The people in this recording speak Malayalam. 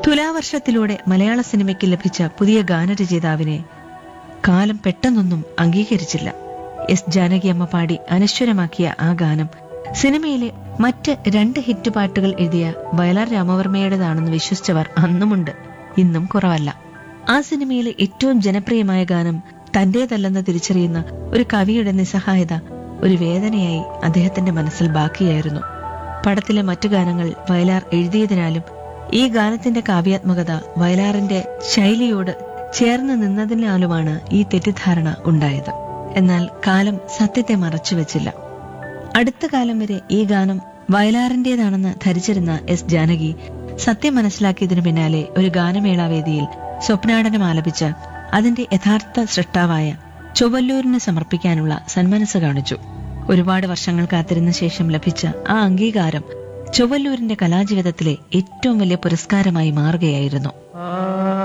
തുലാവർഷത്തിലൂടെ മലയാള സിനിമയ്ക്ക് ലഭിച്ച പുതിയ ഗാനരചയിതാവിനെ കാലം പെട്ടെന്നൊന്നും അംഗീകരിച്ചില്ല എസ് ജാനകിയമ്മ പാടി അനശ്വരമാക്കിയ ആ ഗാനം സിനിമയിലെ മറ്റ് രണ്ട് ഹിറ്റ് പാട്ടുകൾ എഴുതിയ വയലാർ രാമവർമ്മയുടേതാണെന്ന് വിശ്വസിച്ചവർ അന്നുമുണ്ട് ഇന്നും കുറവല്ല ആ സിനിമയിലെ ഏറ്റവും ജനപ്രിയമായ ഗാനം തന്റേതല്ലെന്ന് തിരിച്ചറിയുന്ന ഒരു കവിയുടെ നിസ്സഹായത ഒരു വേദനയായി അദ്ദേഹത്തിന്റെ മനസ്സിൽ ബാക്കിയായിരുന്നു പടത്തിലെ മറ്റു ഗാനങ്ങൾ വയലാർ എഴുതിയതിനാലും ഈ ഗാനത്തിന്റെ കാവ്യാത്മകത വയലാറിന്റെ ശൈലിയോട് ചേർന്ന് നിന്നതിനാലുമാണ് ഈ തെറ്റിദ്ധാരണ ഉണ്ടായത് എന്നാൽ കാലം സത്യത്തെ മറച്ചുവെച്ചില്ല അടുത്ത കാലം വരെ ഈ ഗാനം വയലാറിന്റേതാണെന്ന് ധരിച്ചിരുന്ന എസ് ജാനകി സത്യം മനസ്സിലാക്കിയതിനു പിന്നാലെ ഒരു ഗാനമേള വേദിയിൽ സ്വപ്നാടനം ആലപിച്ച് അതിന്റെ യഥാർത്ഥ സൃഷ്ടാവായ ചൊവ്വല്ലൂരിന് സമർപ്പിക്കാനുള്ള സന്മനസ് കാണിച്ചു ഒരുപാട് വർഷങ്ങൾ കാത്തിരുന്ന ശേഷം ലഭിച്ച ആ അംഗീകാരം ചൊവ്വല്ലൂരിന്റെ കലാജീവിതത്തിലെ ഏറ്റവും വലിയ പുരസ്കാരമായി മാറുകയായിരുന്നു